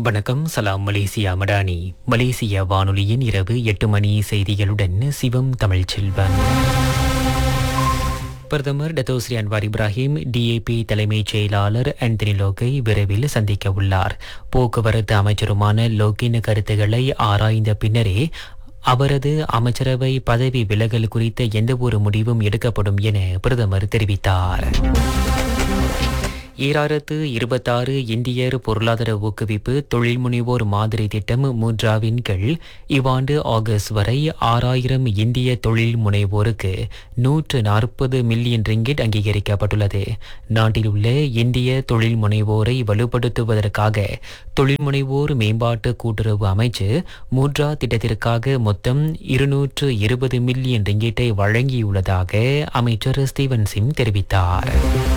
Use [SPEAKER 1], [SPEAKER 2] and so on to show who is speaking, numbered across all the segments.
[SPEAKER 1] வணக்கம் சலாம் மலேசியா மடானி மலேசிய வானொலியின் இரவு எட்டு மணி செய்திகளுடன் சிவம் தமிழ்ச்செல்வன் பிரதமர் டத்தோஸ்ரீ அன்வார் இப்ராஹிம் டிஏபி தலைமைச் செயலாளர் ஆந்தனி லோக்கை விரைவில் சந்திக்க உள்ளார் போக்குவரத்து அமைச்சருமான லோக்கின் கருத்துக்களை ஆராய்ந்த பின்னரே அவரது அமைச்சரவை பதவி விலகல் குறித்த எந்தவொரு முடிவும் எடுக்கப்படும் என பிரதமர் தெரிவித்தார் ஈராயிரத்து இருபத்தாறு இந்தியர் பொருளாதார ஊக்குவிப்பு தொழில் முனைவோர் மாதிரி திட்டம் மூன்றாவின் கீழ் இவ்வாண்டு ஆகஸ்ட் வரை ஆறாயிரம் இந்திய தொழில் முனைவோருக்கு நூற்று நாற்பது மில்லியன் ரிங்கிட் அங்கீகரிக்கப்பட்டுள்ளது நாட்டில் உள்ள இந்திய தொழில் முனைவோரை வலுப்படுத்துவதற்காக தொழில் முனைவோர் மேம்பாட்டு கூட்டுறவு அமைச்சு மூன்றா திட்டத்திற்காக மொத்தம் இருநூற்று இருபது மில்லியன் ரிங்கிட்டை வழங்கியுள்ளதாக அமைச்சர் ஸ்டீவன் சிம் தெரிவித்தார்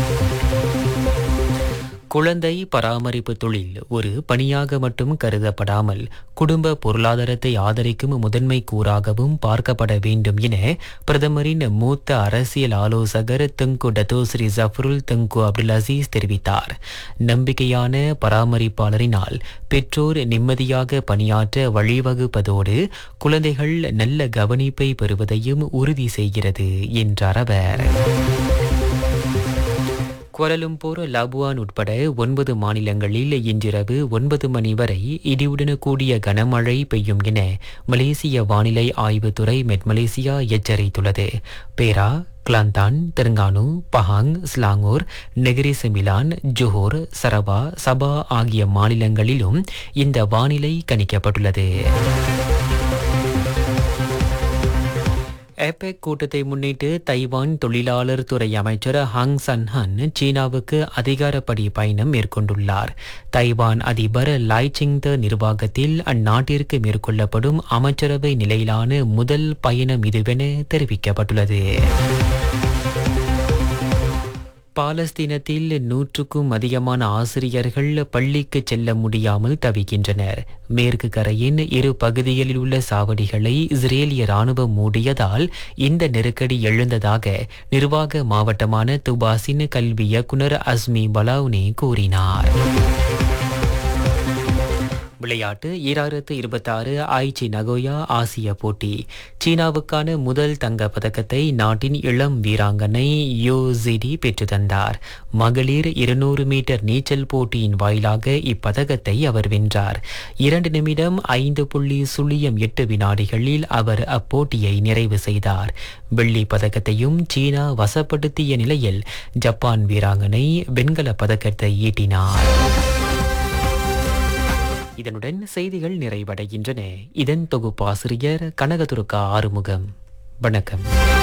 [SPEAKER 1] குழந்தை பராமரிப்பு தொழில் ஒரு பணியாக மட்டும் கருதப்படாமல் குடும்ப பொருளாதாரத்தை ஆதரிக்கும் முதன்மை கூறாகவும் பார்க்கப்பட வேண்டும் என பிரதமரின் மூத்த அரசியல் ஆலோசகர் Tengku Datuk Seri Zafrul Tengku Abdul Aziz தெரிவித்தார் நம்பிக்கையான பராமரிப்பாளரினால் பெற்றோர் நிம்மதியாக பணியாற்ற வழிவகுப்பதோடு குழந்தைகள் நல்ல கவனிப்பை பெறுவதையும் உறுதி செய்கிறது என்றார் அவர் கோலலும்பூர் லபுவான் உட்பட ஒன்பது மாநிலங்களில் இன்றிரவு ஒன்பது மணி வரை இடியுடன் கூடிய கனமழை பெய்யும் என மலேசிய வானிலை ஆய்வுத்துறை மெட் மலேசியா எச்சரித்துள்ளது Perak Kelantan Terengganu Pahang Selangor Negeri Sembilan Johor சரபா சபா ஆகிய மாநிலங்களிலும் இந்த வானிலை கணிக்கப்பட்டுள்ளது ஏபெக் கூட்டத்தை முன்னிட்டு தைவான் தொழிலாளர் துறை அமைச்சர் ஹாங் சன்ஹன் சீனாவுக்கு அதிகாரப்படி பயணம் மேற்கொண்டுள்ளார் தைவான் அதிபர் லாய் சிங்த நிர்வாகத்தில் அந்நாட்டிற்கு மேற்கொள்ளப்படும் அமைச்சரவை நிலையிலான முதல் பயணம் இதுவென தெரிவிக்கப்பட்டுள்ளது பாலஸ்தீனத்தில் நூற்றுக்கும் அதிகமான ஆசிரியர்கள் பள்ளிக்கு செல்ல முடியாமல் தவிக்கின்றனர் மேற்கு கரையின் இரு பகுதிகளில் உள்ள சாவடிகளை இஸ்ரேலிய ராணுவம் மூடியதால் இந்த நெருக்கடி எழுந்ததாக நிர்வாக மாவட்டமான துபாசின் கல்வி இயக்குனர் அஸ்மி பலாவுனே கூறினார் விளையாட்டு ஈராயிரத்து இருபத்தாறு ஐச்சி நகோயா ஆசிய போட்டி சீனாவுக்கான முதல் தங்க பதக்கத்தை நாட்டின் இளம் வீராங்கனை யோ ஜிடி பெற்று தந்தார் மகளிர் இருநூறு மீட்டர் நீச்சல் போட்டியின் வாயிலாக இப்பதக்கத்தை அவர் வென்றார் இரண்டு நிமிடம் ஐந்து புள்ளி சுழியம் எட்டு வினாடிகளில் அவர் அப்போட்டியை நிறைவு செய்தார் வெள்ளி பதக்கத்தையும் சீனா வசப்படுத்திய நிலையில் ஜப்பான் வீராங்கனை வெண்கல பதக்கத்தை ஈட்டினார் இதனுடன் செய்திகள் நிறைவடைகின்றன இதன் தொகுப்பாசிரியர் கனகதுருக்கா ஆறுமுகம் வணக்கம்